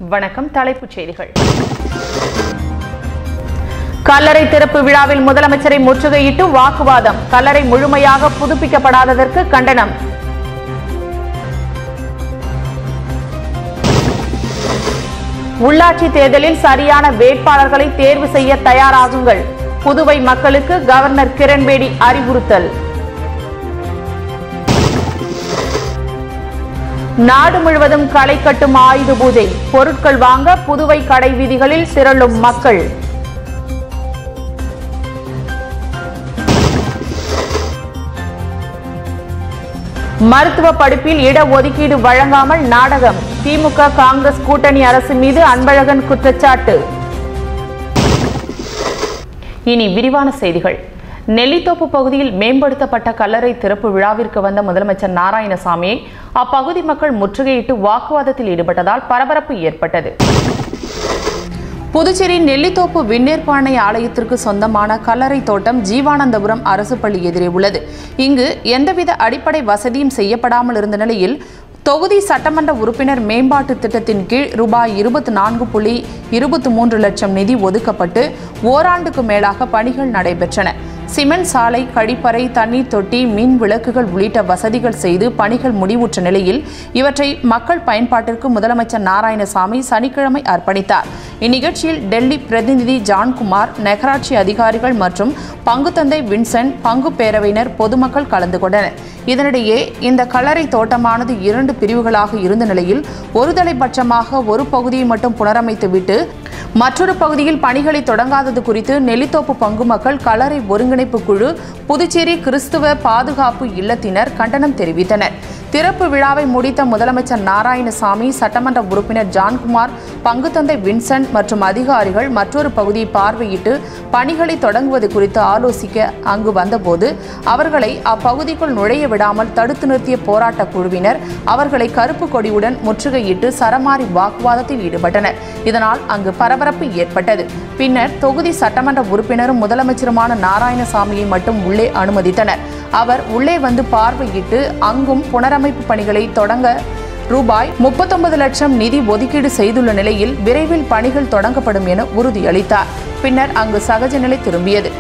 வணக்கம் தலைப்புச் செய்திகள் கல்லறை திறப்பு விழாவில் முதலமைச்சரை முற்றுகையிட்டு வாக்குவாதம் கல்லறை முழுமையாக புதுப்பிக்கப்படாததற்கு கண்டனம் உள்ளாட்சி தேர்தலில் சரியான வேட்பாளர்களை தேர்வு செய்ய தயாராகுங்கள் புதுவை மக்களுக்கு கவர்னர் கிரண்பேடி அறிவுறுத்தல் நாடு முழுவதும் களை கட்டும் ஆயுத பூஜை பொருட்கள் வாங்க புதுவை கடை வீதிகளில் திரளும் மக்கள் மருத்துவ படிப்பில் இடஒதுக்கீடு வழங்காமல் நாடகம் திமுக காங்கிரஸ் கூட்டணி அரசு மீது அன்பழகன் குற்றச்சாட்டு இனி விரிவான செய்திகள் நெல்லித்தோப்பு பகுதியில் மேம்படுத்தப்பட்ட கல்லறை திறப்பு விழாவிற்கு வந்த முதலமைச்சர் நாராயணசாமியை அப்பகுதி மக்கள் முற்றுகையிட்டு வாக்குவாதத்தில் ஈடுபட்டதால் பரபரப்பு ஏற்பட்டது புதுச்சேரி நெல்லித்தோப்பு விண்ணேற்பானை ஆலயத்திற்கு சொந்தமான கல்லறை தோட்டம் ஜீவானந்தபுரம் அரசு பள்ளி எதிரே உள்ளது இங்கு எந்தவித அடிப்படை வசதியும் செய்யப்படாமல் இருந்த நிலையில் தொகுதி சட்டமன்ற உறுப்பினர் மேம்பாட்டு திட்டத்தின் கீழ் ரூபாய் இருபத்தி நான்கு புள்ளி இருபத்தி மூன்று லட்சம் நிதி ஒதுக்கப்பட்டு ஓராண்டுக்கு மேலாக பணிகள் நடைபெற்றன சிமெண்ட் சாலை கழிப்பறை தண்ணீர் தொட்டி மின் விளக்குகள் உள்ளிட்ட வசதிகள் செய்து பணிகள் முடிவுற்ற நிலையில் இவற்றை மக்கள் பயன்பாட்டிற்கு முதலமைச்சர் நாராயணசாமி சனிக்கிழமை அர்ப்பணித்தார் இந்நிகழ்ச்சியில் டெல்லி பிரதிநிதி ஜான்குமார் நகராட்சி அதிகாரிகள் மற்றும் பங்குத்தந்தை வின்சென்ட் பங்கு பேரவையினர் பொதுமக்கள் கலந்து கொண்டனர் இதனிடையே இந்த கல்லறை தோட்டமானது இரண்டு பிரிவுகளாக இருந்த நிலையில் ஒருதலைபட்சமாக ஒரு பகுதியை மட்டும் புனரமைத்துவிட்டு மற்றொரு பகுதியில் பணிகளை தொடங்காதது குறித்து நெல்லித்தோப்பு பங்கு மக்கள் கல்லறை ஒருங்கிணைப்பு குழு புதுச்சேரி கிறிஸ்துவ பாதுகாப்பு இல்லத்தினர் கண்டனம் தெரிவித்தனர் திறப்பு விழாவை முடித்த முதலமைச்சர் நாராயணசாமி சட்டமன்ற உறுப்பினர் ஜான்குமார் பங்குத்தந்தை வின்சென்ட் மற்றும் அதிகாரிகள் மற்றொரு பகுதியை பார்வையிட்டு பணிகளை தொடங்குவது குறித்து ஆலோசிக்க அங்கு வந்தபோது அவர்களை அப்பகுதிக்குள் நுழைய விடாமல் தடுத்து நிறுத்திய போராட்ட குழுவினர் அவர்களை கருப்பு கொடியுடன் முற்றுகையிட்டு சரமாரி வாக்குவாதத்தில் ஈடுபட்டனர் இதனால் அங்கு பரபரப்பு ஏற்பட்டது பின்னர் தொகுதி சட்டமன்ற உறுப்பினரும் முதலமைச்சருமான நாராயணசாமியை மட்டும் உள்ளே அனுமதித்தனர் அவர் உள்ளே வந்து பார்வையிட்டு அங்கும் புனரமைப்பு பணிகளை தொடங்க ரூபாய் முப்பத்தொன்பது லட்சம் நிதி ஒதுக்கீடு செய்துள்ள நிலையில் விரைவில் பணிகள் தொடங்கப்படும் என உறுதியளித்தார் பின்னர் அங்கு சகஜ நிலை திரும்பியது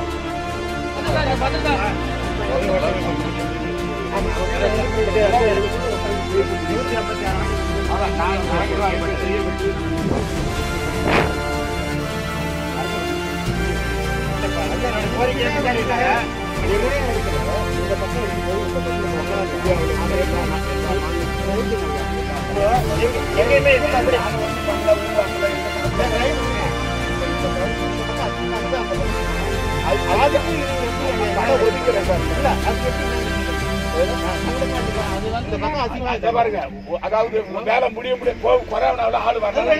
இதை பாருங்க அதாவது வேலை முடிய முடிய கோ- கொரோனாவுல ஆளு வரல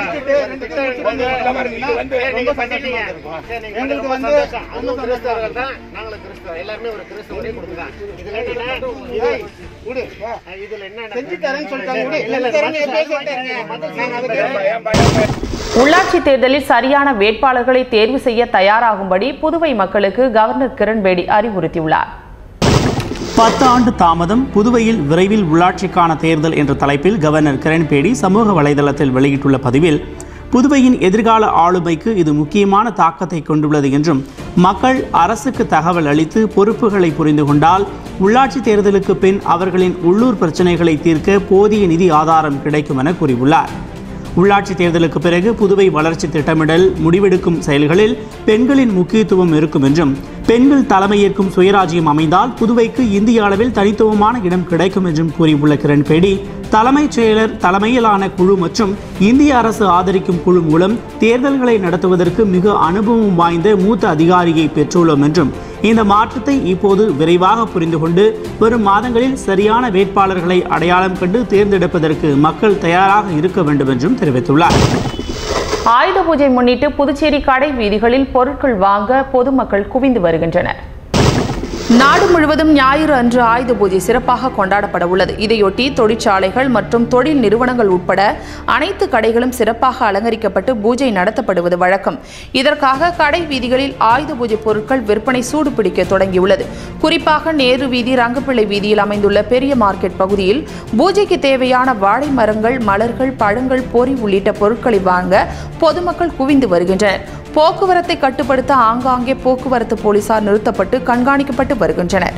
இது வந்து நீங்க பண்ணிட்டீங்க. சரி, நீங்க எங்களுக்கு ரொம்ப வந்து சந்தோஷம். அவங்களும் கிறிஸ்தவர்கள் தான், நாங்களும் கிறிஸ்தவம். எல்லாருமே ஒரு கிறிஸ்தவருடைய குடும்பம் தான். இதுல என்னன்னா, இது விடு. இதுல என்ன செஞ்சு தரேன்னு சொல்லிட்டாங்க விடு. செஞ்சு தரேன்னு எப்பயே சொல்லிட்டாங்க. நாங்க அதுக்கு ஏன் பயம், பயம், பயம். உள்ளாட்சி தேர்தலில் சரியான வேட்பாளர்களை தேர்வு செய்ய தயாராகும்படி புதுவை மக்களுக்கு கவர்னர் கிரண்பேடி அறிவுறுத்தியுள்ளார் பத்து ஆண்டு தாமதம் புதுவையில் விரைவில் உள்ளாட்சிக்கான தேர்தல் என்ற தலைப்பில் கவர்னர் கிரண்பேடி சமூக வலைதளத்தில் வெளியிட்டுள்ள பதிவில் புதுவையின் எதிர்கால ஆளுமைக்கு இது முக்கியமான தாக்கத்தை கொண்டுள்ளது என்றும் மக்கள் அரசுக்கு தகவல் அளித்து பொறுப்புகளை புரிந்து கொண்டால் உள்ளாட்சி தேர்தலுக்கு பின் அவர்களின் உள்ளூர் பிரச்சனைகளை தீர்க்க போதிய நிதி ஆதாரம் கிடைக்கும் என கூறியுள்ளார் உள்ளாட்சி தேர்தலுக்கு பிறகு புதுவை வளர்ச்சி திட்டமிடல் முடிவெடுக்கும் செயல்களில் பெண்களின் முக்கியத்துவம் இருக்கும் என்றும் பெண்கள் தலைமையேற்கும் சுயராஜ்யம் அமைந்தால் புதுவைக்கு இந்திய அளவில் தனித்துவமான இடம் கிடைக்கும் என்றும் கூறியுள்ள கிரண்பேடி தலைமைச் செயலர் தலைமையிலான குழு மற்றும் இந்திய அரசு ஆதரிக்கும் குழு மூலம் தேர்தல்களை நடத்துவதற்கு மிக அனுபவம் வாய்ந்த மூத்த அதிகாரியை பெற்றுள்ளோம் என்றும் இந்த மாற்றத்தை இப்போது விரைவாக புரிந்து கொண்டு வரும் மாதங்களில் சரியான வேட்பாளர்களை அடையாளம் கண்டு தேர்ந்தெடுப்பதற்கு மக்கள் தயாராக இருக்க வேண்டும் என்றும் தெரிவித்துள்ளார் ஆயுத பூஜை முன்னிட்டு புதுச்சேரி கடை வீதிகளில் பொருட்கள் வாங்க பொதுமக்கள் குவிந்து வருகின்றனர் நாடு முழுவதும் ஞாயிறு அன்று ஆயுத பூஜை சிறப்பாக கொண்டாடப்பட உள்ளது இதையொட்டி தொழிற்சாலைகள் மற்றும் தொழில் நிறுவனங்கள் உட்பட அனைத்து கடைகளும் சிறப்பாக அலங்கரிக்கப்பட்டு பூஜை நடத்தப்படுவது வழக்கம் இதற்காக கடை வீதிகளில் ஆயுத பூஜை பொருட்கள் விற்பனை சூடு பிடிக்க தொடங்கியுள்ளது குறிப்பாக நேரு வீதி ரங்கப்பிள்ளை வீதியில் அமைந்துள்ள பெரிய மார்க்கெட் பகுதியில் பூஜைக்கு தேவையான வாழை மரங்கள் மலர்கள் பழங்கள் பொறி உள்ளிட்ட பொருட்களை வாங்க பொதுமக்கள் குவிந்து வருகின்றனர் போக்குவரத்தை கட்டுப்படுத்த ஆங்காங்கே போக்குவரத்து போலீசார் நிறுத்தப்பட்டு கண்காணிக்கப்பட்டு வருகின்றனர்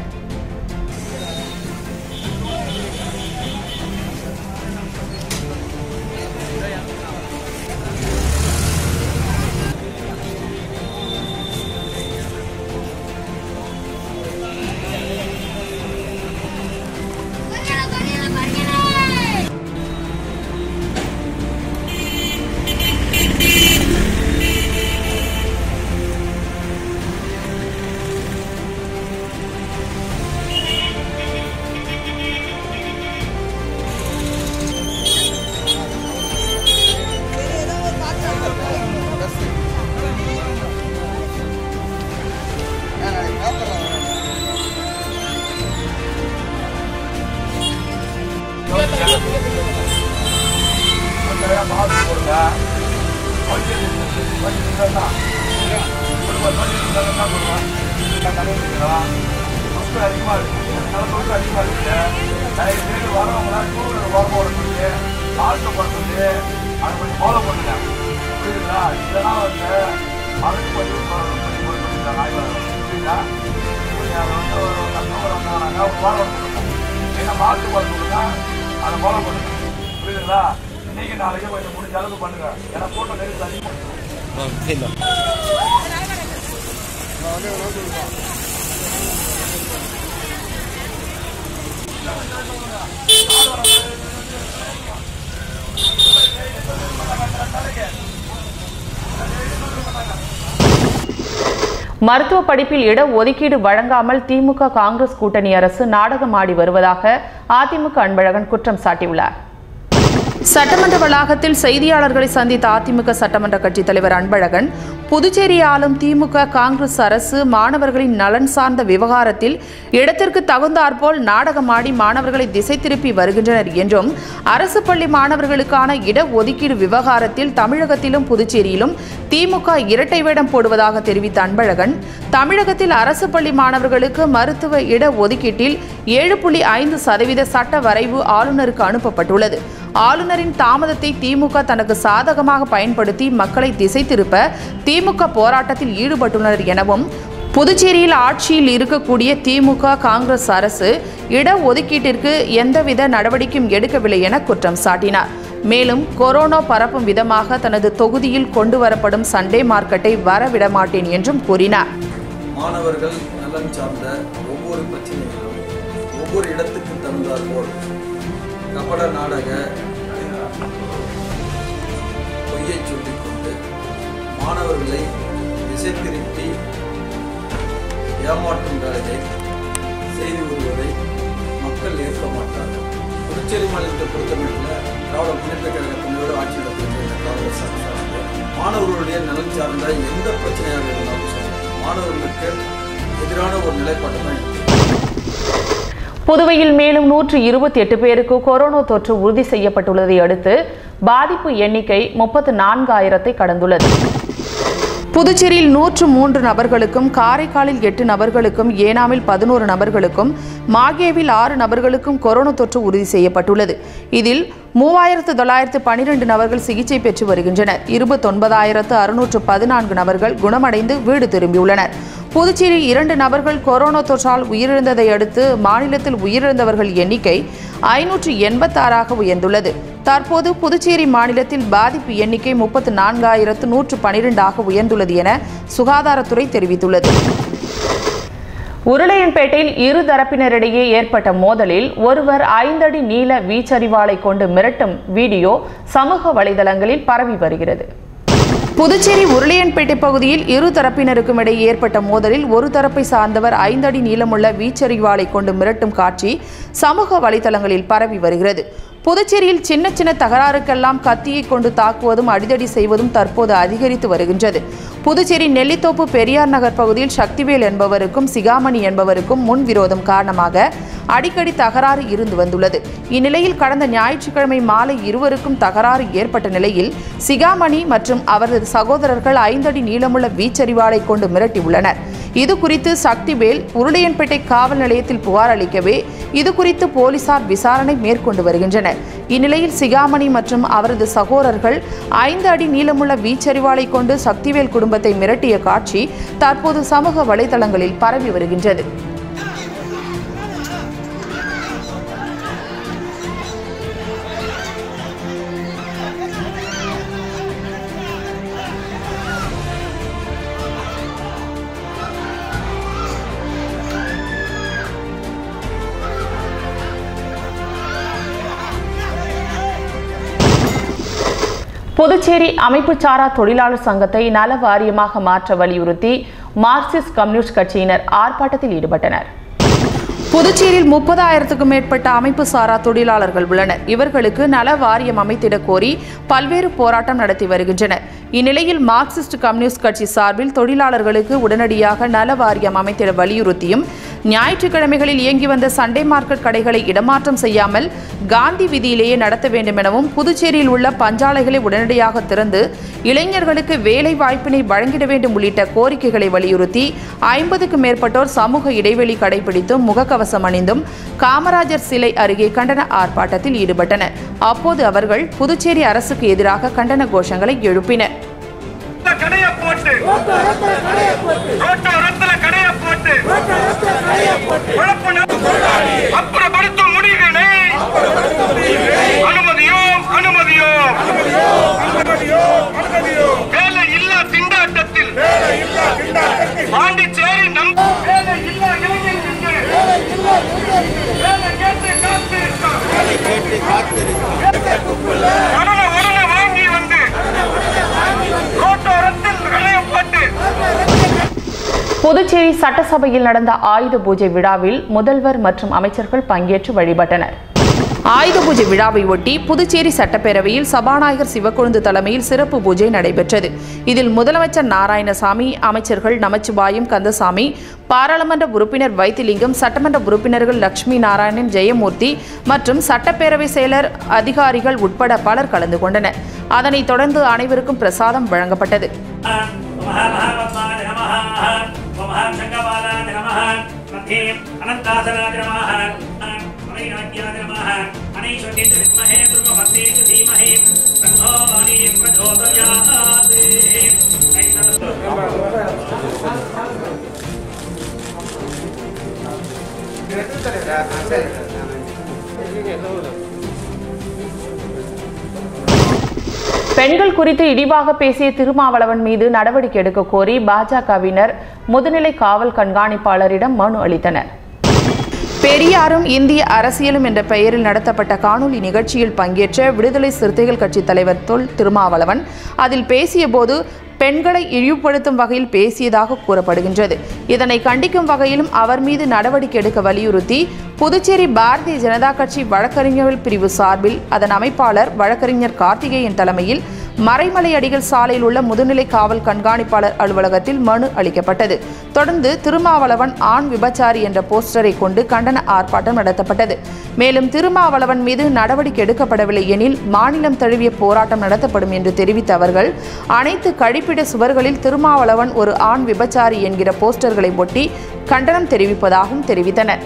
மக்கள் அதிகமா இருக்கு மக்கள் அதிகமா இருக்கு நிறைய பேர் வரவங்க டூ வீலர் வரவோட சொல்லி ஆட்டப்படுறது அதை கொஞ்சம் ஃபாலோ பண்ணுங்க புரியுதுங்களா இதெல்லாம் வந்து அரசு பண்ணி கொடுத்துருக்காங்க ஆய்வாளர் புரியுதா கொஞ்சம் அதை வந்து ஒரு கஸ்டமர் வந்தாங்கன்னாக்கா ஒரு வாரம் கொடுங்க என்ன மாற்று கொடுங்க அதை ஃபாலோ பண்ணுங்க புரியுதுங்களா இன்னைக்கு நாளைக்கு கொஞ்சம் முடிஞ்ச அளவுக்கு பண்ணுங்க ஏன்னா போட்டோ நெருக்கி அதிகமாக மருத்துவ படிப்பில் இட ஒதுக்கீடு வழங்காமல் திமுக காங்கிரஸ் கூட்டணி அரசு நாடகமாடி வருவதாக அதிமுக அன்பழகன் குற்றம் சாட்டியுள்ளார் சட்டமன்ற வளாகத்தில் செய்தியாளர்களை சந்தித்த அதிமுக சட்டமன்ற கட்சித் தலைவர் அன்பழகன் புதுச்சேரி ஆளும் திமுக காங்கிரஸ் அரசு மாணவர்களின் நலன் சார்ந்த விவகாரத்தில் இடத்திற்கு தகுந்தாற்போல் நாடகமாடி மாணவர்களை திசை திருப்பி வருகின்றனர் என்றும் அரசு பள்ளி மாணவர்களுக்கான இட ஒதுக்கீடு விவகாரத்தில் தமிழகத்திலும் புதுச்சேரியிலும் திமுக இரட்டை வேடம் போடுவதாக தெரிவித்த அன்பழகன் தமிழகத்தில் அரசு பள்ளி மாணவர்களுக்கு மருத்துவ இட ஒதுக்கீட்டில் ஏழு புள்ளி ஐந்து சதவீத சட்ட வரைவு ஆளுநருக்கு அனுப்பப்பட்டுள்ளது ஆளுநரின் தாமதத்தை திமுக தனக்கு சாதகமாக பயன்படுத்தி மக்களை திசை திருப்ப திமுக போராட்டத்தில் ஈடுபட்டுள்ளனர் எனவும் புதுச்சேரியில் ஆட்சியில் இருக்கக்கூடிய திமுக காங்கிரஸ் அரசு இட ஒதுக்கீட்டிற்கு எந்தவித நடவடிக்கையும் எடுக்கவில்லை என குற்றம் சாட்டினார் மேலும் கொரோனா பரப்பும் விதமாக தனது தொகுதியில் கொண்டு வரப்படும் சண்டே மார்க்கெட்டை வரவிட மாட்டேன் என்றும் கூறினார் மாணவர்கள் நலன் சார்ந்த ஒவ்வொரு பிரச்சனைகளும் ஒவ்வொரு இடத்துக்கு தகுந்தாற்போல் கபட நாடக பொய்யை சொல்லிக்கொண்டு மாணவர்களை திசை திருப்பி ஏமாற்றும் வேலையை செய்து வருவதை மக்கள் ஏற்க மாட்டார்கள் புதுச்சேரி மாநிலத்தை பொறுத்தமட்டில் திராவிட முன்னேற்ற கழகத்தினோடு ஆட்சி நடத்துகின்ற காங்கிரஸ் அரசானது மாணவர்களுடைய நலன் சார்ந்த எந்த பிரச்சனையாக இருந்தாலும் சரி மாணவர்களுக்கு எதிரான ஒரு நிலைப்பாட்டை தான் இருக்கு புதுவையில் மேலும் நூற்று இருபத்தி எட்டு பேருக்கு கொரோனா தொற்று உறுதி செய்யப்பட்டுள்ளதை அடுத்து பாதிப்பு எண்ணிக்கை முப்பத்து நான்காயிரத்தை கடந்துள்ளது புதுச்சேரியில் நூற்று மூன்று நபர்களுக்கும் காரைக்காலில் எட்டு நபர்களுக்கும் ஏனாமில் பதினோரு நபர்களுக்கும் மாகேவில் ஆறு நபர்களுக்கும் கொரோனா தொற்று உறுதி செய்யப்பட்டுள்ளது இதில் மூவாயிரத்து தொள்ளாயிரத்து பனிரெண்டு நபர்கள் சிகிச்சை பெற்று வருகின்றனர் இருபத்தொன்பதாயிரத்து அறுநூற்று பதினான்கு நபர்கள் குணமடைந்து வீடு திரும்பியுள்ளனர் புதுச்சேரியில் இரண்டு நபர்கள் கொரோனா தொற்றால் உயிரிழந்ததை அடுத்து மாநிலத்தில் உயிரிழந்தவர்கள் எண்ணிக்கை ஐநூற்று எண்பத்தாறாக உயர்ந்துள்ளது தற்போது புதுச்சேரி மாநிலத்தில் பாதிப்பு எண்ணிக்கை முப்பத்து நான்காயிரத்து நூற்று பனிரெண்டாக உயர்ந்துள்ளது என சுகாதாரத்துறை தெரிவித்துள்ளது உருளையன்பேட்டையில் இரு தரப்பினரிடையே ஏற்பட்ட மோதலில் ஒருவர் ஐந்தடி நீள வீச்சரிவாளை கொண்டு மிரட்டும் வீடியோ சமூக வலைதளங்களில் பரவி வருகிறது புதுச்சேரி உருளையன்பேட்டை பகுதியில் இரு தரப்பினருக்கும் இடையே ஏற்பட்ட மோதலில் ஒரு தரப்பை சார்ந்தவர் ஐந்தடி நீளமுள்ள வீச்சரிவாளை கொண்டு மிரட்டும் காட்சி சமூக வலைதளங்களில் பரவி வருகிறது புதுச்சேரியில் சின்ன சின்ன தகராறுக்கெல்லாம் கத்தியை கொண்டு தாக்குவதும் அடிதடி செய்வதும் தற்போது அதிகரித்து வருகின்றது புதுச்சேரி நெல்லித்தோப்பு பெரியார் நகர் பகுதியில் சக்திவேல் என்பவருக்கும் சிகாமணி என்பவருக்கும் முன் விரோதம் காரணமாக அடிக்கடி தகராறு இருந்து வந்துள்ளது இந்நிலையில் கடந்த ஞாயிற்றுக்கிழமை மாலை இருவருக்கும் தகராறு ஏற்பட்ட நிலையில் சிகாமணி மற்றும் அவரது சகோதரர்கள் ஐந்தடி நீளமுள்ள வீச்சரிவாளை கொண்டு மிரட்டியுள்ளனர் இது குறித்து சக்திவேல் உருளையன்பேட்டை காவல் நிலையத்தில் புகார் அளிக்கவே இது குறித்து போலீசார் விசாரணை மேற்கொண்டு வருகின்றனர் இந்நிலையில் சிகாமணி மற்றும் அவரது சகோதரர்கள் ஐந்து அடி நீளமுள்ள வீச்சரிவாளை கொண்டு சக்திவேல் குடும்பத்தை மிரட்டிய காட்சி தற்போது சமூக வலைதளங்களில் பரவி வருகின்றது புதுச்சேரி அமைப்புச்சாரா தொழிலாளர் சங்கத்தை நல வாரியமாக மாற்ற வலியுறுத்தி மார்க்சிஸ்ட் கம்யூனிஸ்ட் கட்சியினர் ஆர்ப்பாட்டத்தில் ஈடுபட்டனர் புதுச்சேரியில் முப்பதாயிரத்துக்கும் மேற்பட்ட அமைப்பு சாரா தொழிலாளர்கள் உள்ளனர் இவர்களுக்கு நல வாரியம் அமைத்திட கோரி பல்வேறு போராட்டம் நடத்தி வருகின்றனர் இந்நிலையில் மார்க்சிஸ்ட் கம்யூனிஸ்ட் கட்சி சார்பில் தொழிலாளர்களுக்கு உடனடியாக நல வாரியம் அமைத்திட வலியுறுத்தியும் ஞாயிற்றுக்கிழமைகளில் இயங்கி வந்த சண்டே மார்க்கெட் கடைகளை இடமாற்றம் செய்யாமல் காந்தி விதியிலேயே நடத்த வேண்டும் எனவும் புதுச்சேரியில் உள்ள பஞ்சாலைகளை உடனடியாக திறந்து இளைஞர்களுக்கு வேலை வாய்ப்பினை வழங்கிட வேண்டும் உள்ளிட்ட கோரிக்கைகளை வலியுறுத்தி ஐம்பதுக்கும் மேற்பட்டோர் சமூக இடைவெளி கடைபிடித்தும் முகக்கவசம் அணிந்தும் காமராஜர் சிலை அருகே கண்டன ஆர்ப்பாட்டத்தில் ஈடுபட்டனர் அப்போது அவர்கள் புதுச்சேரி அரசுக்கு எதிராக கண்டன கோஷங்களை எழுப்பினர் கடைய போட்டு ரோட்டோரத்துல கடைய போட்டு குழப்ப அப்புறப்படுத்தும் முடிவினை அனுமதியோம் அனுமதியோம் வேலை இல்லா திண்டாட்டத்தில் பாண்டிச்சேரி நம் வேலை இல்லா இளைஞர்களுக்கு வேலை கேட்டு காத்திருக்கான் கடனை உடனே வாங்கி வந்து ரோட்டோரத்தில் களையப்பட்டு புதுச்சேரி சட்டசபையில் நடந்த ஆயுத பூஜை விழாவில் முதல்வர் மற்றும் அமைச்சர்கள் பங்கேற்று வழிபட்டனர் ஆயுத பூஜை விழாவை ஒட்டி புதுச்சேரி சட்டப்பேரவையில் சபாநாயகர் சிவக்கொழுந்து தலைமையில் சிறப்பு பூஜை நடைபெற்றது இதில் முதலமைச்சர் நாராயணசாமி அமைச்சர்கள் நமச்சிவாயம் கந்தசாமி பாராளுமன்ற உறுப்பினர் வைத்திலிங்கம் சட்டமன்ற உறுப்பினர்கள் லட்சுமி நாராயணன் ஜெயமூர்த்தி மற்றும் சட்டப்பேரவை செயலர் அதிகாரிகள் உட்பட பலர் கலந்து கொண்டனர் அதனைத் தொடர்ந்து அனைவருக்கும் பிரசாதம் வழங்கப்பட்டது महामहापद्माय नमः महाशङ्कपालाय नमः मध्ये अनन्तासनाय नमः अनैराज्याय नमः अनैश्वर्येत विद्महे ब्रह्मपत्नीत धीमहि तन्नो वाणी प्रचोदयात् பெண்கள் குறித்து இழிவாக பேசிய திருமாவளவன் மீது நடவடிக்கை எடுக்க கோரி பாஜகவினர் முதுநிலை காவல் கண்காணிப்பாளரிடம் மனு அளித்தனர் பெரியாரும் இந்திய அரசியலும் என்ற பெயரில் நடத்தப்பட்ட காணொலி நிகழ்ச்சியில் பங்கேற்ற விடுதலை சிறுத்தைகள் கட்சி தலைவர் தொல் திருமாவளவன் அதில் பேசியபோது பெண்களை இழிவுபடுத்தும் வகையில் பேசியதாக கூறப்படுகின்றது இதனை கண்டிக்கும் வகையிலும் அவர் மீது நடவடிக்கை எடுக்க வலியுறுத்தி புதுச்சேரி பாரதிய ஜனதா கட்சி வழக்கறிஞர்கள் பிரிவு சார்பில் அதன் அமைப்பாளர் வழக்கறிஞர் கார்த்திகேயன் தலைமையில் மறைமலை அடிகள் சாலையில் உள்ள முதுநிலை காவல் கண்காணிப்பாளர் அலுவலகத்தில் மனு அளிக்கப்பட்டது தொடர்ந்து திருமாவளவன் ஆண் விபச்சாரி என்ற போஸ்டரை கொண்டு கண்டன ஆர்ப்பாட்டம் நடத்தப்பட்டது மேலும் திருமாவளவன் மீது நடவடிக்கை எடுக்கப்படவில்லை எனில் மாநிலம் தழுவிய போராட்டம் நடத்தப்படும் என்று தெரிவித்த அவர்கள் அனைத்து கழிப்பிட சுவர்களில் திருமாவளவன் ஒரு ஆண் விபச்சாரி என்கிற போஸ்டர்களை ஒட்டி கண்டனம் தெரிவிப்பதாகவும் தெரிவித்தனர்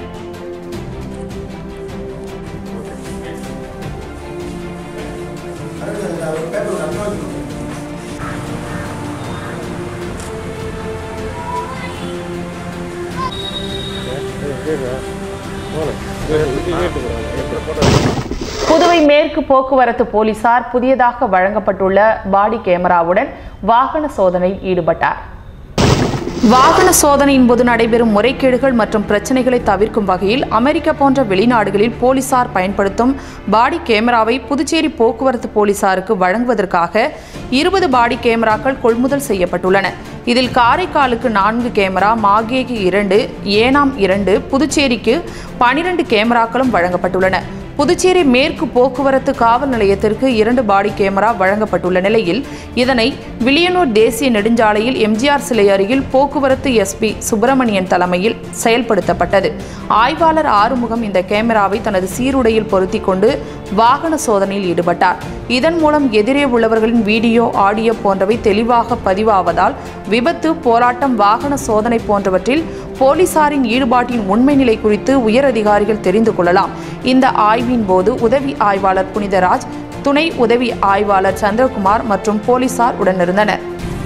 புதுவை மேற்கு போக்குவரத்து போலீசார் புதியதாக வழங்கப்பட்டுள்ள பாடி கேமராவுடன் வாகன சோதனையில் ஈடுபட்டார் வாகன சோதனையின் போது நடைபெறும் முறைகேடுகள் மற்றும் பிரச்சனைகளை தவிர்க்கும் வகையில் அமெரிக்கா போன்ற வெளிநாடுகளில் போலீசார் பயன்படுத்தும் பாடி கேமராவை புதுச்சேரி போக்குவரத்து போலீசாருக்கு வழங்குவதற்காக இருபது பாடி கேமராக்கள் கொள்முதல் செய்யப்பட்டுள்ளன இதில் காரைக்காலுக்கு நான்கு கேமரா மாகேக்கு இரண்டு ஏனாம் இரண்டு புதுச்சேரிக்கு பனிரெண்டு கேமராக்களும் வழங்கப்பட்டுள்ளன புதுச்சேரி மேற்கு போக்குவரத்து காவல் நிலையத்திற்கு இரண்டு பாடி கேமரா வழங்கப்பட்டுள்ள நிலையில் இதனை வில்லியனூர் தேசிய நெடுஞ்சாலையில் எம்ஜிஆர் சிலை அருகில் போக்குவரத்து எஸ்பி சுப்பிரமணியன் தலைமையில் செயல்படுத்தப்பட்டது ஆய்வாளர் ஆறுமுகம் இந்த கேமராவை தனது சீருடையில் பொருத்தி கொண்டு வாகன சோதனையில் ஈடுபட்டார் இதன் மூலம் எதிரே உள்ளவர்களின் வீடியோ ஆடியோ போன்றவை தெளிவாக பதிவாவதால் விபத்து போராட்டம் வாகன சோதனை போன்றவற்றில் போலீசாரின் ஈடுபாட்டின் உண்மை நிலை குறித்து உயர் அதிகாரிகள் தெரிந்து கொள்ளலாம் இந்த ஆய்வின் போது உதவி ஆய்வாளர் புனிதராஜ் துணை உதவி ஆய்வாளர் சந்திரகுமார் மற்றும் போலீசார் உடனிருந்தனர்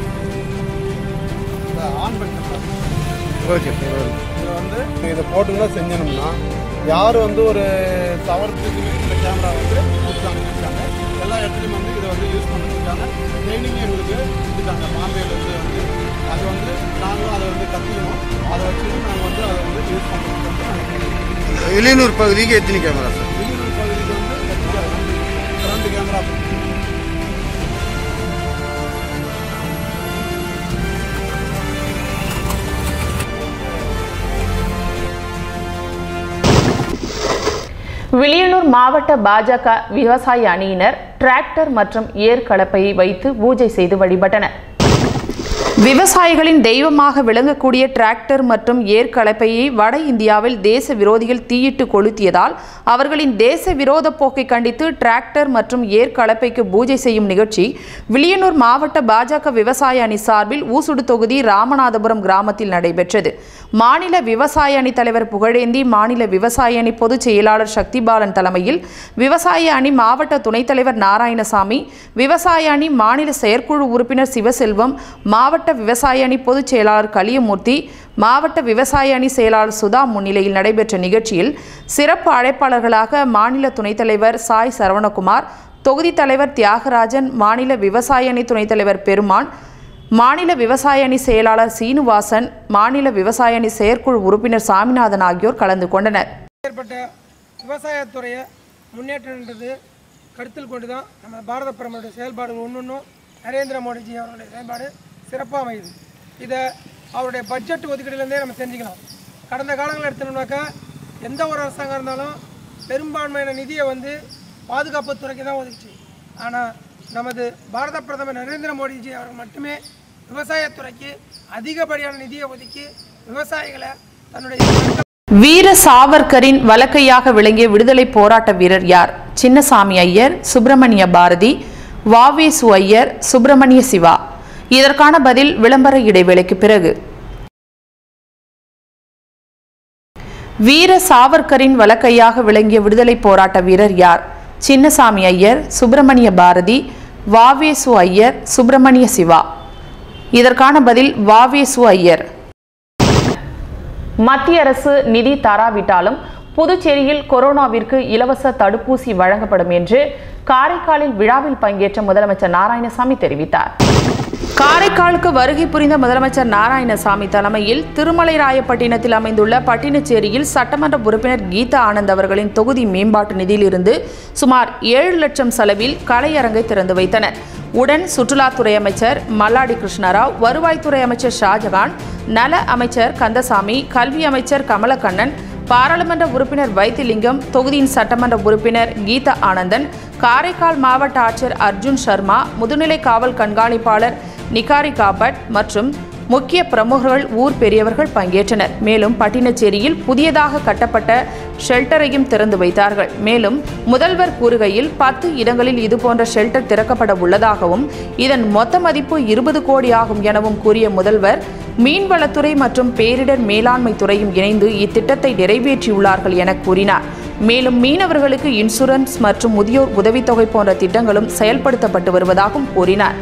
ஓகே இது வந்து இதை போட்டுங்களா செஞ்சோம்னா யார் வந்து ஒரு தவறத்துக்கு இந்த கேமரா வந்து கொடுத்தாங்க இருக்காங்க எல்லா இடத்துலையும் வந்து இதை வந்து யூஸ் பண்ணிருக்காங்க ட்ரைனிங் எங்களுக்கு கொடுத்துட்டாங்க பாம்பேலேருந்து வந்து அது வந்து நாங்களும் அதை வந்து கற்றுக்கணும் அதை வச்சுட்டு நாங்கள் வந்து அதை வந்து யூஸ் பண்ணுறோம் வெளியூர் பகுதிக்கு எத்தனை கேமரா சார் வெளியூர் பகுதிக்கு வந்து ரெண்டு கேமரா வில்லியனூர் மாவட்ட பாஜக விவசாய அணியினர் டிராக்டர் மற்றும் ஏர் கலப்பையை வைத்து பூஜை செய்து வழிபட்டனர் விவசாயிகளின் தெய்வமாக விளங்கக்கூடிய டிராக்டர் மற்றும் ஏர் கலப்பையை வட இந்தியாவில் தேச விரோதிகள் தீயிட்டு கொளுத்தியதால் அவர்களின் தேச விரோத போக்கை கண்டித்து டிராக்டர் மற்றும் ஏர் கலப்பைக்கு பூஜை செய்யும் நிகழ்ச்சி வில்லியனூர் மாவட்ட பாஜக விவசாய அணி சார்பில் ஊசுடு தொகுதி ராமநாதபுரம் கிராமத்தில் நடைபெற்றது மாநில விவசாய அணி தலைவர் புகழேந்தி மாநில விவசாய அணி பொதுச் செயலாளர் சக்திபாலன் தலைமையில் விவசாய அணி மாவட்ட துணைத் தலைவர் நாராயணசாமி விவசாய அணி மாநில செயற்குழு உறுப்பினர் சிவசெல்வம் மாவட்ட விவசாய அணி பொதுச் செயலாளர் கலியமூர்த்தி மாவட்ட விவசாய அணி செயலாளர் சுதா முன்னிலையில் நடைபெற்ற நிகழ்ச்சியில் சிறப்பு அழைப்பாளர்களாக மாநில துணைத் தலைவர் சாய் சரவணகுமார் தொகுதி தலைவர் தியாகராஜன் மாநில விவசாய அணி துணைத் தலைவர் பெருமான் மாநில விவசாய அணி செயலாளர் சீனிவாசன் மாநில விவசாய அணி செயற்குழு உறுப்பினர் சாமிநாதன் ஆகியோர் கலந்து கொண்டனர் ஏற்பட்ட விவசாயத்துறையை முன்னேற்றன்றது கருத்தில் கொண்டு தான் நம்ம பாரத பிரதமருடைய செயல்பாடுகள் ஒன்றொன்றும் நரேந்திர மோடிஜி அவருடைய செயல்பாடு சிறப்பாக அமையுது இதை அவருடைய பட்ஜெட் ஒதுக்கீடுலேருந்தே நம்ம தெரிஞ்சுக்கலாம் கடந்த காலங்களில் எடுத்தோம்னாக்கா எந்த ஒரு அரசாங்கம் இருந்தாலும் பெரும்பான்மையான நிதியை வந்து பாதுகாப்புத் துறைக்கு தான் ஒதுக்குச்சு ஆனால் நமது பாரத பிரதமர் நரேந்திர மோடிஜி அவர்கள் மட்டுமே விவசாயத்துறைக்கு அதிகப்படியான நிதியை ஒதுக்கி விவசாயிகளை தன்னுடைய வீர சாவர்கரின் வலக்கையாக விளங்கிய விடுதலை போராட்ட வீரர் யார் சின்னசாமி ஐயர் சுப்பிரமணிய பாரதி வாவேசு ஐயர் சுப்பிரமணிய சிவா இதற்கான பதில் விளம்பர இடைவேளைக்கு பிறகு வீர சாவர்கரின் வலக்கையாக விளங்கிய விடுதலை போராட்ட வீரர் யார் சின்னசாமி ஐயர் சுப்பிரமணிய பாரதி வாவேசு ஐயர் சுப்பிரமணிய சிவா இதற்கான பதில் வாவேசு ஐயர் மத்திய அரசு நிதி தராவிட்டாலும் புதுச்சேரியில் கொரோனாவிற்கு இலவச தடுப்பூசி வழங்கப்படும் என்று காரைக்காலில் விழாவில் பங்கேற்ற முதலமைச்சர் நாராயணசாமி தெரிவித்தார் காரைக்காலுக்கு வருகை புரிந்த முதலமைச்சர் நாராயணசாமி தலைமையில் திருமலைராயப்பட்டினத்தில் அமைந்துள்ள பட்டினச்சேரியில் சட்டமன்ற உறுப்பினர் கீதா ஆனந்த் அவர்களின் தொகுதி மேம்பாட்டு நிதியிலிருந்து சுமார் ஏழு லட்சம் செலவில் கலையரங்கை திறந்து வைத்தனர் உடன் சுற்றுலாத்துறை அமைச்சர் மல்லாடி கிருஷ்ணராவ் வருவாய்த்துறை அமைச்சர் ஷாஜகான் நல அமைச்சர் கந்தசாமி கல்வி அமைச்சர் கமலக்கண்ணன் பாராளுமன்ற உறுப்பினர் வைத்திலிங்கம் தொகுதியின் சட்டமன்ற உறுப்பினர் கீதா ஆனந்தன் காரைக்கால் மாவட்ட ஆட்சியர் அர்ஜுன் சர்மா முதுநிலை காவல் கண்காணிப்பாளர் நிகாரி காபட் மற்றும் முக்கிய பிரமுகர்கள் ஊர் பெரியவர்கள் பங்கேற்றனர் மேலும் பட்டினச்சேரியில் புதியதாக கட்டப்பட்ட ஷெல்டரையும் திறந்து வைத்தார்கள் மேலும் முதல்வர் கூறுகையில் பத்து இடங்களில் இதுபோன்ற ஷெல்டர் திறக்கப்பட உள்ளதாகவும் இதன் மொத்த மதிப்பு இருபது கோடி ஆகும் எனவும் கூறிய முதல்வர் மீன்வளத்துறை மற்றும் பேரிடர் மேலாண்மை துறையும் இணைந்து இத்திட்டத்தை நிறைவேற்றியுள்ளார்கள் என கூறினார் மேலும் மீனவர்களுக்கு இன்சூரன்ஸ் மற்றும் முதியோர் உதவித்தொகை போன்ற திட்டங்களும் செயல்படுத்தப்பட்டு வருவதாகவும் கூறினார்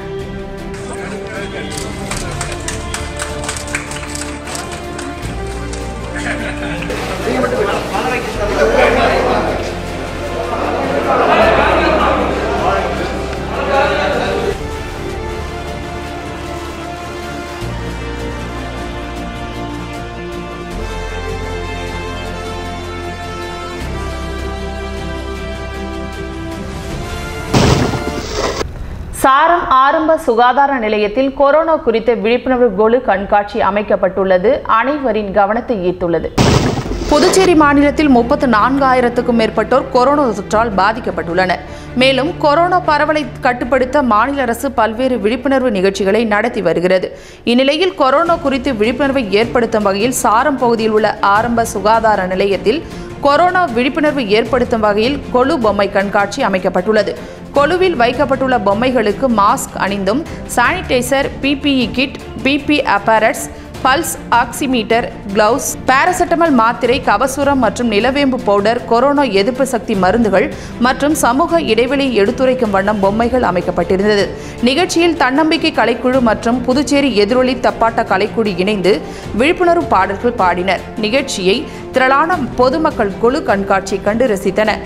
சாரம் ஆரம்ப சுகாதார நிலையத்தில் கொரோனா குறித்த விழிப்புணர்வு கொலு கண்காட்சி அமைக்கப்பட்டுள்ளது அனைவரின் கவனத்தை ஈர்த்துள்ளது புதுச்சேரி மாநிலத்தில் முப்பத்து நான்காயிரத்துக்கும் மேற்பட்டோர் கொரோனா தொற்றால் பாதிக்கப்பட்டுள்ளனர் மேலும் கொரோனா பரவலை கட்டுப்படுத்த மாநில அரசு பல்வேறு விழிப்புணர்வு நிகழ்ச்சிகளை நடத்தி வருகிறது இந்நிலையில் கொரோனா குறித்து விழிப்புணர்வை ஏற்படுத்தும் வகையில் சாரம் பகுதியில் உள்ள ஆரம்ப சுகாதார நிலையத்தில் கொரோனா விழிப்புணர்வு ஏற்படுத்தும் வகையில் கொலு பொம்மை கண்காட்சி அமைக்கப்பட்டுள்ளது கொலுவில் வைக்கப்பட்டுள்ள பொம்மைகளுக்கு மாஸ்க் அணிந்தும் sanitiser PPE kit BP apparatus pulse oximeter gloves paracetamol மாத்திரை கபசுரம் மற்றும் நிலவேம்பு பவுடர் கொரோனா எதிர்ப்பு சக்தி மருந்துகள் மற்றும் சமூக இடைவெளியை எடுத்துரைக்கும் வண்ணம் பொம்மைகள் அமைக்கப்பட்டிருந்தது நிகழ்ச்சியில் தன்னம்பிக்கை கலைக்குழு மற்றும் புதுச்சேரி எதிரொலி தப்பாட்ட கலைக்குழு இணைந்து விழிப்புணர்வு பாடல்கள் பாடினர் நிகழ்ச்சியை திரளான பொதுமக்கள் குழு கண்காட்சி கண்டு ரசித்தனர்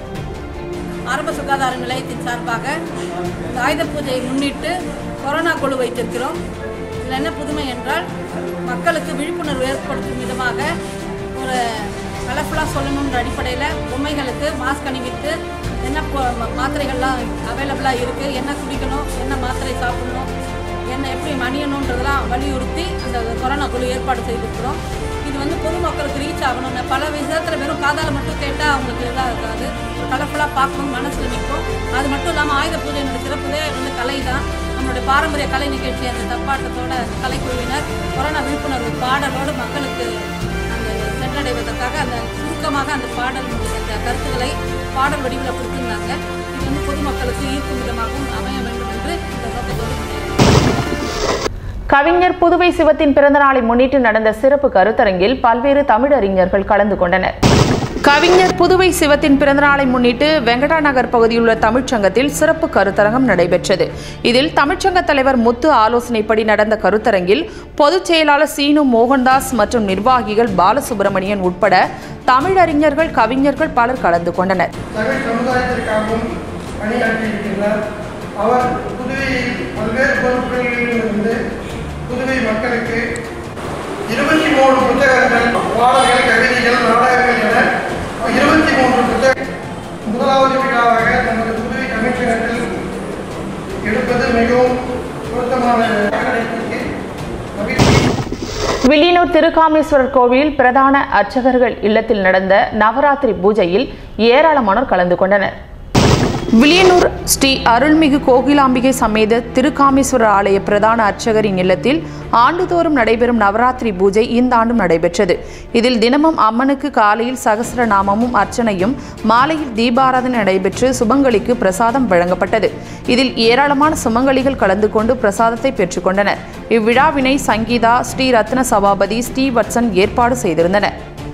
ஆரம்ப சுகாதார நிலையத்தின் சார்பாக இந்த ஆயுத பூஜையை முன்னிட்டு கொரோனா குழு வைத்திருக்கிறோம் இதில் என்ன புதுமை என்றால் மக்களுக்கு விழிப்புணர்வு ஏற்படுத்தும் விதமாக ஒரு கலர்ஃபுல்லாக சொல்லணுன்ற அடிப்படையில் பொம்மைகளுக்கு மாஸ்க் அணிவித்து என்ன பொ- ம- மாத்திரைகள்லாம் அவைலபிளாக இருக்குது என்ன குடிக்கணும் என்ன மாத்திரை சாப்பிடணும் என்ன எப்படி அணியணுன்றதெல்லாம் வலியுறுத்தி அந்த கொரோனா குழு ஏற்பாடு செய்திருக்கிறோம் இது வந்து பொதுமக்களுக்கு ரீச் ஆகணும்னு பல விஷயத்தில் வெறும் காதால் மட்டும் கேட்டால் அவங்களுக்கு இதாக இருக்காது கலர்ஃபுல்லாக பார்க்கணும் மனசில் நிற்கும் அது மட்டும் இல்லாமல் ஆயுத பூஜையினுடைய சிறப்புதே வந்து கலை தான் நம்மளுடைய பாரம்பரிய கலை நிகழ்ச்சி அந்த தப்பாட்டத்தோட கலைக்குழுவினர் கொரோனா விழிப்புணர்வு பாடலோடு மக்களுக்கு அந்த சென்றடைவதற்காக அந்த சுருக்கமாக அந்த பாடல் அந்த கருத்துக்களை பாடல் வடிவில் கொடுத்திருந்தாங்க இது வந்து பொதுமக்களுக்கு ஈர்க்கும் விதமாகவும் அமைய வேண்டும் என்று இந்த நோக்கத்தோடு முன்னேறி கவிஞர் புதுவை சிவத்தின் பிறந்த நாளை முன்னிட்டு நடந்த சிறப்பு கருத்தரங்கில் பல்வேறு தமிழறிஞர்கள் கலந்து கொண்டனர் கவிஞர் புதுவை சிவத்தின் பிறந்தநாளை முன்னிட்டு வெங்கடா நகர் பகுதியில் உள்ள தமிழ்ச்சங்கத்தில் சிறப்பு கருத்தரங்கம் நடைபெற்றது இதில் தமிழ்ச்சங்க தலைவர் முத்து ஆலோசனைப்படி நடந்த கருத்தரங்கில் பொதுச் செயலாளர் சீனு மோகன்தாஸ் மற்றும் நிர்வாகிகள் பாலசுப்பிரமணியன் உட்பட தமிழறிஞர்கள் கவிஞர்கள் பலர் கலந்து கொண்டனர் தமிழ் சமுதாயத்திற்காகவும் பணியாற்றியிருக்கின்றார் அவர் புதுவையில் பல்வேறு பொறுப்புகளில் இருந்து புதுவை மக்களுக்கு இருபத்தி மூணு புத்தகங்கள் பாடல்கள் கவிதைகள் நாடகங்கள் என இருபத்தி மூன்று புத்தகம் முதலாவது விழாவாக நமது புதுவை தமிழ்ச்சங்கத்தில் எடுப்பது மிகவும் பொருத்தமான கிடைத்திருக்கு மகிழ்ச்சி வில்லியனூர் திருக்காமேஸ்வரர் கோவிலில் பிரதான அர்ச்சகர்கள் இல்லத்தில் நடந்த நவராத்திரி பூஜையில் ஏராளமானோர் கலந்து கொண்டனர் வில்லியனூர் ஸ்ரீ அருள்மிகு கோகிலாம்பிகை சமேத திருக்காமேஸ்வரர் ஆலய பிரதான அர்ச்சகரின் இல்லத்தில் ஆண்டுதோறும் நடைபெறும் நவராத்திரி பூஜை இந்த ஆண்டும் நடைபெற்றது இதில் தினமும் அம்மனுக்கு காலையில் சகஸ்ரநாமமும் அர்ச்சனையும் மாலையில் தீபாராதனை நடைபெற்று சுபங்களிக்கு பிரசாதம் வழங்கப்பட்டது இதில் ஏராளமான சுமங்கலிகள் கலந்து கொண்டு பிரசாதத்தை பெற்றுக்கொண்டனர் இவ்விழாவினை சங்கீதா ஸ்ரீ ரத்ன சபாபதி ஸ்ரீ வத்சன் ஏற்பாடு செய்திருந்தனர்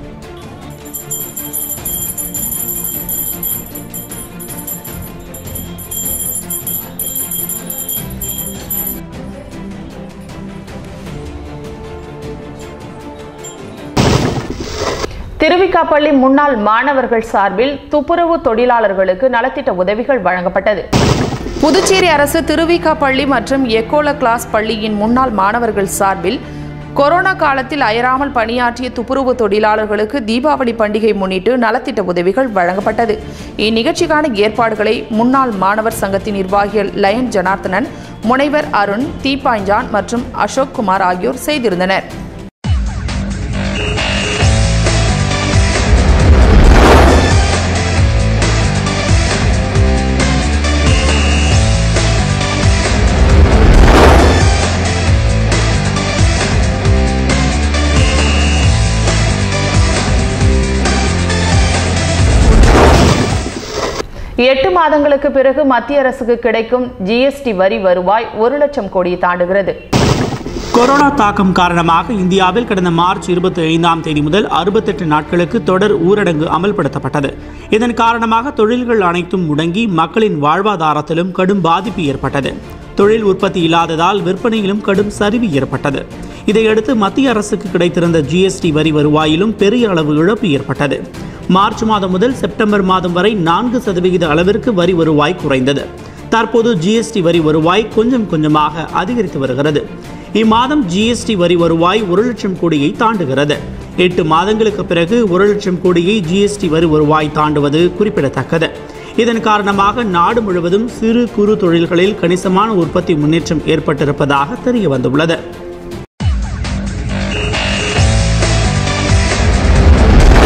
திருவிக்காப்பள்ளி முன்னாள் மாணவர்கள் சார்பில் துப்புரவு தொழிலாளர்களுக்கு நலத்திட்ட உதவிகள் வழங்கப்பட்டது புதுச்சேரி அரசு திருவிக்காப்பள்ளி மற்றும் எக்கோல கிளாஸ் பள்ளியின் முன்னாள் மாணவர்கள் சார்பில் கொரோனா காலத்தில் அயராமல் பணியாற்றிய துப்புரவு தொழிலாளர்களுக்கு தீபாவளி பண்டிகை முன்னிட்டு நலத்திட்ட உதவிகள் வழங்கப்பட்டது இந்நிகழ்ச்சிக்கான ஏற்பாடுகளை முன்னாள் மாணவர் சங்கத்தின் நிர்வாகிகள் லயன் ஜனார்த்தனன் முனைவர் அருண் தீபாய்ஜான் மற்றும் அசோக் குமார் ஆகியோர் செய்திருந்தனர் எட்டு மாதங்களுக்கு பிறகு மத்திய அரசுக்கு கிடைக்கும் ஜிஎஸ்டி வரி வருவாய் ஒரு லட்சம் கோடியை தாண்டுகிறது கொரோனா தாக்கம் காரணமாக இந்தியாவில் கடந்த மார்ச் இருபத்தி ஐந்தாம் தேதி முதல் அறுபத்தெட்டு நாட்களுக்கு தொடர் ஊரடங்கு அமல்படுத்தப்பட்டது இதன் காரணமாக தொழில்கள் அனைத்தும் முடங்கி மக்களின் வாழ்வாதாரத்திலும் கடும் பாதிப்பு ஏற்பட்டது தொழில் உற்பத்தி இல்லாததால் விற்பனையிலும் கடும் சரிவு ஏற்பட்டது இதையடுத்து மத்திய அரசுக்கு கிடைத்திருந்த ஜிஎஸ்டி வரி வருவாயிலும் பெரிய அளவு இழப்பு ஏற்பட்டது மார்ச் மாதம் முதல் செப்டம்பர் மாதம் வரை நான்கு சதவிகித அளவிற்கு வரி வருவாய் குறைந்தது தற்போது ஜிஎஸ்டி வரி வருவாய் கொஞ்சம் கொஞ்சமாக அதிகரித்து வருகிறது இம்மாதம் ஜிஎஸ்டி வரி வருவாய் ஒரு லட்சம் கோடியை தாண்டுகிறது எட்டு மாதங்களுக்கு பிறகு ஒரு லட்சம் கோடியை ஜிஎஸ்டி வரி வருவாய் தாண்டுவது குறிப்பிடத்தக்கது இதன் காரணமாக நாடு முழுவதும் சிறு குறு தொழில்களில் கணிசமான உற்பத்தி முன்னேற்றம் ஏற்பட்டிருப்பதாக தெரிய வந்துள்ளது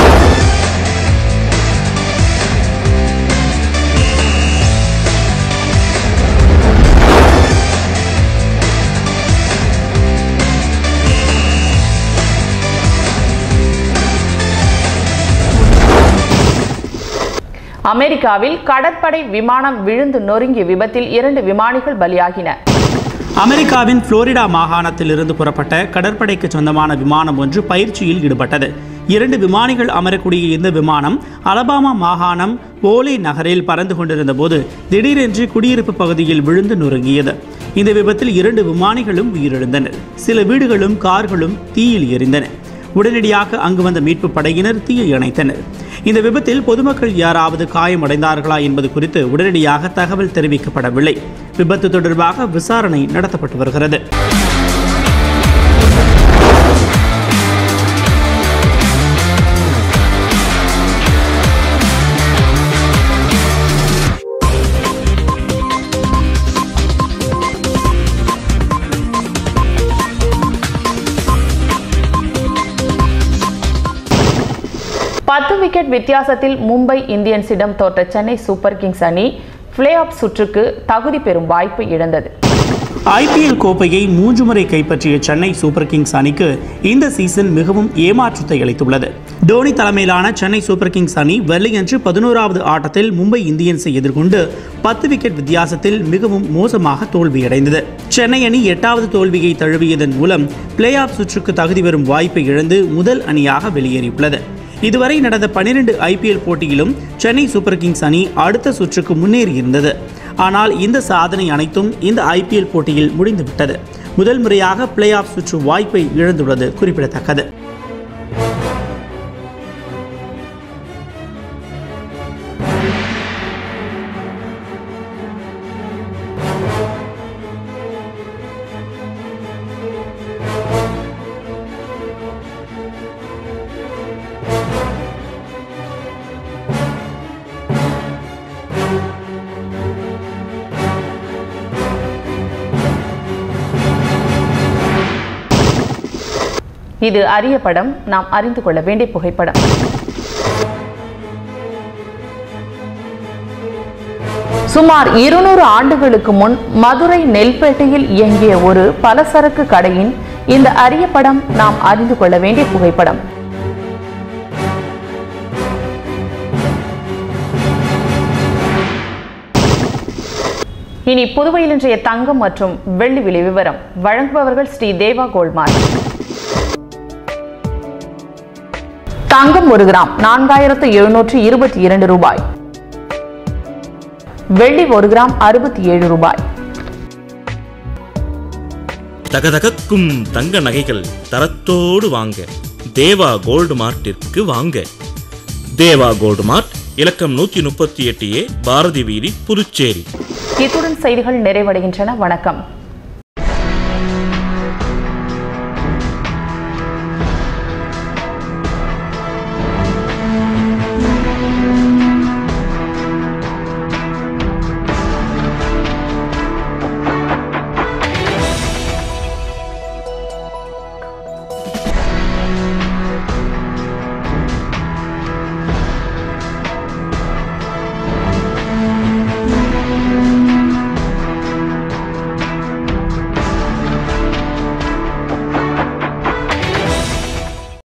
அமெரிக்காவில் கடற்படை விமானம் விழுந்து நொறுங்கிய விபத்தில் இரண்டு விமானிகள் பலியாகின அமெரிக்காவின் புளோரிடா மாகாணத்திலிருந்து புறப்பட்ட கடற்படைக்கு சொந்தமான விமானம் ஒன்று பயிற்சியில் ஈடுபட்டது இரண்டு விமானிகள் அமரக்கூடிய இந்த விமானம் அலபாமா மாகாணம் போலே நகரில் பறந்து கொண்டிருந்த போது திடீரென்று குடியிருப்பு பகுதியில் விழுந்து நொறுங்கியது இந்த விபத்தில் இரண்டு விமானிகளும் உயிரிழந்தனர் சில வீடுகளும் கார்களும் தீயில் எரிந்தன உடனடியாக அங்கு வந்த மீட்பு படையினர் தீயை அணைத்தனர் இந்த விபத்தில் பொதுமக்கள் யாராவது காயமடைந்தார்களா என்பது குறித்து உடனடியாக தகவல் தெரிவிக்கப்படவில்லை விபத்து தொடர்பாக விசாரணை நடத்தப்பட்டு வருகிறது பத்து விக்கெட் வித்தியாசத்தில் மும்பை இந்தியன்ஸிடம் தோற்ற சென்னை சூப்பர் கிங்ஸ் அணி பிளே ஆஃப் சுற்றுக்கு தகுதி பெறும் வாய்ப்பை இழந்தது ஐபிஎல் கோப்பையை மூன்று முறை கைப்பற்றிய சென்னை சூப்பர் கிங்ஸ் அணிக்கு இந்த சீசன் மிகவும் ஏமாற்றத்தை அளித்துள்ளது டோனி தலைமையிலான சென்னை சூப்பர் கிங்ஸ் அணி வெள்ளியன்று பதினோராவது ஆட்டத்தில் மும்பை இந்தியன்ஸை எதிர்கொண்டு பத்து விக்கெட் வித்தியாசத்தில் மிகவும் மோசமாக தோல்வியடைந்தது சென்னை அணி எட்டாவது தோல்வியை தழுவியதன் மூலம் பிளே ஆஃப் சுற்றுக்கு தகுதி பெறும் வாய்ப்பை இழந்து முதல் அணியாக வெளியேறியுள்ளது இதுவரை நடந்த பனிரெண்டு ஐபிஎல் போட்டியிலும் சென்னை சூப்பர் கிங்ஸ் அணி அடுத்த சுற்றுக்கு முன்னேறியிருந்தது ஆனால் இந்த சாதனை அனைத்தும் இந்த ஐபிஎல் போட்டியில் முடிந்துவிட்டது முதல் முறையாக பிளே ஆஃப் சுற்று வாய்ப்பை இழந்துள்ளது குறிப்பிடத்தக்கது இது அரிய படம் நாம் அறிந்து கொள்ள வேண்டிய புகைப்படம் சுமார் இருநூறு ஆண்டுகளுக்கு முன் மதுரை நெல்பேட்டையில் இயங்கிய ஒரு பலசரக்கு கடையின் இந்த அரிய படம் நாம் அறிந்து கொள்ள வேண்டிய புகைப்படம் இனி புதுவையில் இன்றைய தங்கம் மற்றும் வெள்ளி விலை விவரம் வழங்குபவர்கள் ஸ்ரீ தேவா கோல்மார்க் தங்கம் ஒரு கிராம் நான்காயிரத்து எழுநூற்று இருபத்தி இரண்டு ரூபாய் வெள்ளி ஒரு கிராம் அறுபத்தி ஏழு ரூபாய் தகதகக்கும் தங்க நகைகள் தரத்தோடு வாங்க தேவா கோல்டு மார்ட்டிற்கு வாங்க தேவா கோல்டு மார்ட் இலக்கம் நூற்றி முப்பத்தி எட்டு ஏ பாரதி வீதி புதுச்சேரி இத்துடன் செய்திகள் நிறைவடைகின்றன வணக்கம்